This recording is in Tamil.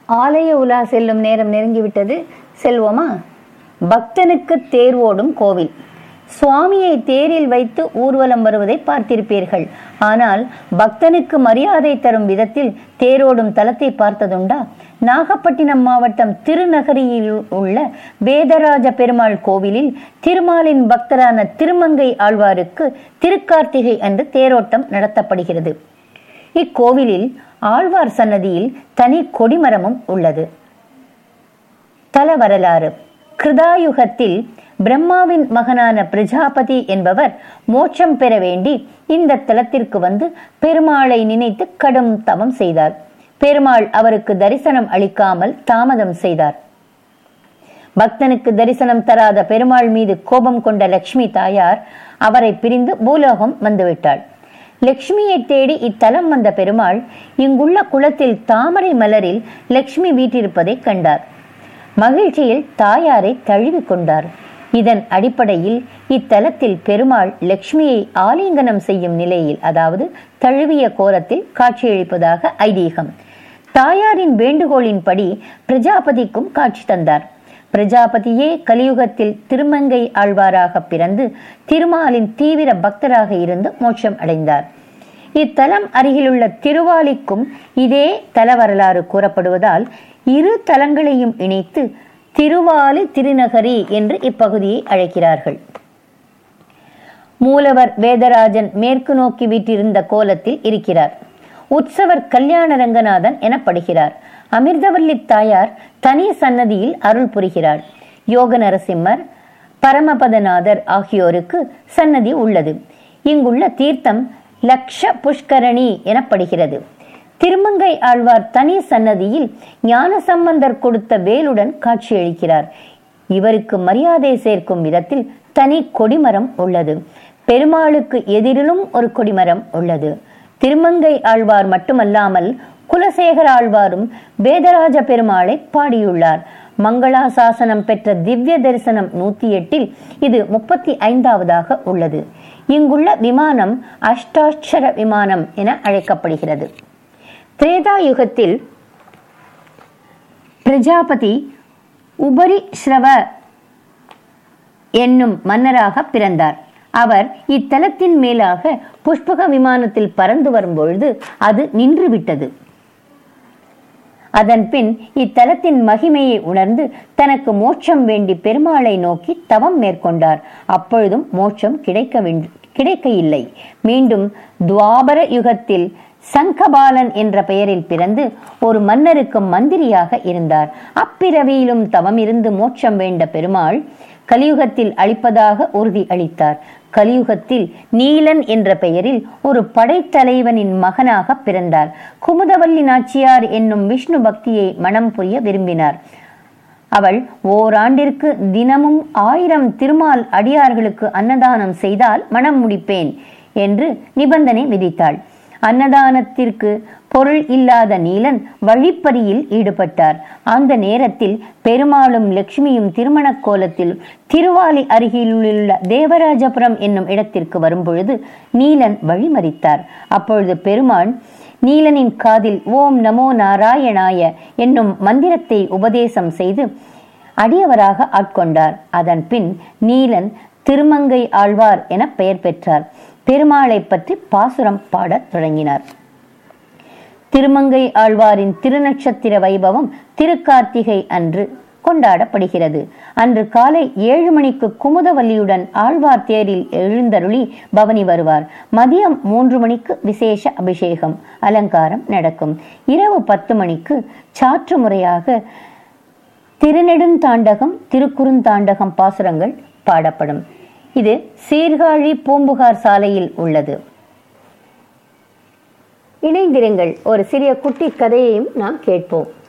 ஆலய உலா செல்லும் நேரம் நெருங்கிவிட்டது செல்வோமா பக்தனுக்கு தேர் ஓடும் கோவில் சுவாமியை தேரில் வைத்து ஊர்வலம் வருவதை பார்த்திருப்பீர்கள் ஆனால் பக்தனுக்கு மரியாதை தரும் விதத்தில் தேரோடும் தலத்தை பார்த்ததுண்டா நாகப்பட்டினம் மாவட்டம் திருநகரியில் உள்ள வேதராஜ பெருமாள் கோவிலில் திருமாலின் பக்தரான திருமங்கை ஆழ்வாருக்கு திருக்கார்த்திகை அன்று தேரோட்டம் நடத்தப்படுகிறது இக்கோவிலில் ஆழ்வார் சன்னதியில் தனி கொடிமரமும் உள்ளது தல வரலாறு கிருதாயுகத்தில் பிரம்மாவின் மகனான பிரஜாபதி என்பவர் மோட்சம் பெற வேண்டி இந்த தலத்திற்கு வந்து பெருமாளை நினைத்து கடும் தவம் செய்தார் பெருமாள் அவருக்கு தரிசனம் அளிக்காமல் தாமதம் செய்தார் பக்தனுக்கு தரிசனம் தராத பெருமாள் மீது கோபம் கொண்ட லட்சுமி தாயார் அவரை பிரிந்து பூலோகம் வந்துவிட்டாள் லட்சுமியை தேடி இத்தலம் வந்த பெருமாள் இங்குள்ள குளத்தில் தாமரை மலரில் லட்சுமி வீட்டிருப்பதை கண்டார் மகிழ்ச்சியில் தாயாரை தழுவி கொண்டார் இதன் அடிப்படையில் இத்தலத்தில் பெருமாள் லட்சுமியை ஆலிங்கனம் செய்யும் நிலையில் அதாவது தழுவிய கோலத்தில் காட்சியளிப்பதாக ஐதீகம் தாயாரின் வேண்டுகோளின்படி பிரஜாபதிக்கும் காட்சி தந்தார் பிரஜாபதியே கலியுகத்தில் திருமங்கை ஆழ்வாராக பிறந்து திருமாலின் தீவிர பக்தராக இருந்து மோட்சம் அடைந்தார் இத்தலம் அருகிலுள்ள திருவாலிக்கும் இதே தல வரலாறு கூறப்படுவதால் இரு தலங்களையும் இணைத்து திருவாலி திருநகரி என்று இப்பகுதியை அழைக்கிறார்கள் மூலவர் வேதராஜன் மேற்கு நோக்கி வீட்டிருந்த கோலத்தில் இருக்கிறார் உற்சவர் கல்யாண ரங்கநாதன் எனப்படுகிறார் அமிர்தவல்லி தாயார் தனி சன்னதியில் அருள் புரிகிறார் யோக நரசிம்மர் பரமபதநாதர் ஆகியோருக்கு சன்னதி உள்ளது இங்குள்ள தீர்த்தம் லக்ஷ புஷ்கரணி எனப்படுகிறது திருமங்கை ஆழ்வார் தனி சன்னதியில் ஞானசம்பந்தர் கொடுத்த வேலுடன் காட்சியளிக்கிறார் இவருக்கு மரியாதை சேர்க்கும் விதத்தில் தனி கொடிமரம் உள்ளது பெருமாளுக்கு எதிரிலும் ஒரு கொடிமரம் உள்ளது திருமங்கை ஆழ்வார் மட்டுமல்லாமல் குலசேகர ஆழ்வாரும் வேதராஜ பெருமாளை பாடியுள்ளார் மங்களாசாசனம் பெற்ற திவ்ய தரிசனம் நூத்தி எட்டில் இது முப்பத்தி ஐந்தாவதாக உள்ளது இங்குள்ள விமானம் அஷ்டாட்சர விமானம் என அழைக்கப்படுகிறது திரேதா யுகத்தில் பிரஜாபதி உபரி ஸ்ரவ என்னும் மன்னராக பிறந்தார் அவர் இத்தலத்தின் மேலாக புஷ்பக விமானத்தில் பறந்து வரும்பொழுது அது நின்றுவிட்டது அதன் பின் இத்தலத்தின் மகிமையை உணர்ந்து தனக்கு மோட்சம் வேண்டி பெருமாளை நோக்கி தவம் மேற்கொண்டார் அப்பொழுதும் மோட்சம் கிடைக்க கிடைக்க இல்லை மீண்டும் துவாபர யுகத்தில் சங்கபாலன் என்ற பெயரில் பிறந்து ஒரு மன்னருக்கு மந்திரியாக இருந்தார் அப்பிறவியிலும் தவம் இருந்து மோட்சம் வேண்ட பெருமாள் கலியுகத்தில் அளிப்பதாக உறுதி அளித்தார் கலியுகத்தில் நீலன் என்ற பெயரில் ஒரு படைத்தலைவனின் மகனாக பிறந்தார் குமுதவல்லி நாச்சியார் என்னும் விஷ்ணு பக்தியை மனம் புரிய விரும்பினார் அவள் ஓராண்டிற்கு தினமும் ஆயிரம் திருமால் அடியார்களுக்கு அன்னதானம் செய்தால் மனம் முடிப்பேன் என்று நிபந்தனை விதித்தாள் அன்னதானத்திற்கு பொருள் இல்லாத நீலன் வழிப்பறியில் ஈடுபட்டார் அந்த நேரத்தில் பெருமாளும் லட்சுமியும் திருமண கோலத்தில் திருவாலி அருகிலுள்ள தேவராஜபுரம் என்னும் இடத்திற்கு வரும்பொழுது நீலன் வழிமறித்தார் அப்பொழுது பெருமாள் நீலனின் காதில் ஓம் நமோ நாராயணாய என்னும் மந்திரத்தை உபதேசம் செய்து அடியவராக ஆட்கொண்டார் அதன் பின் நீலன் திருமங்கை ஆழ்வார் என பெயர் பெற்றார் பெருமாளை பற்றி பாசுரம் பாடத் தொடங்கினார் திருமங்கை ஆழ்வாரின் திருநட்சத்திர வைபவம் திருக்கார்த்திகை அன்று கொண்டாடப்படுகிறது அன்று காலை ஏழு மணிக்கு குமுதவல்லியுடன் ஆழ்வார் தேரில் எழுந்தருளி பவனி வருவார் மதியம் மூன்று மணிக்கு விசேஷ அபிஷேகம் அலங்காரம் நடக்கும் இரவு பத்து மணிக்கு சாற்று முறையாக திருநெடுந்தாண்டகம் திருக்குறுந்தாண்டகம் பாசுரங்கள் பாடப்படும் இது சீர்காழி பூம்புகார் சாலையில் உள்ளது இணைந்திருங்கள் ஒரு சிறிய குட்டி கதையையும் நாம் கேட்போம்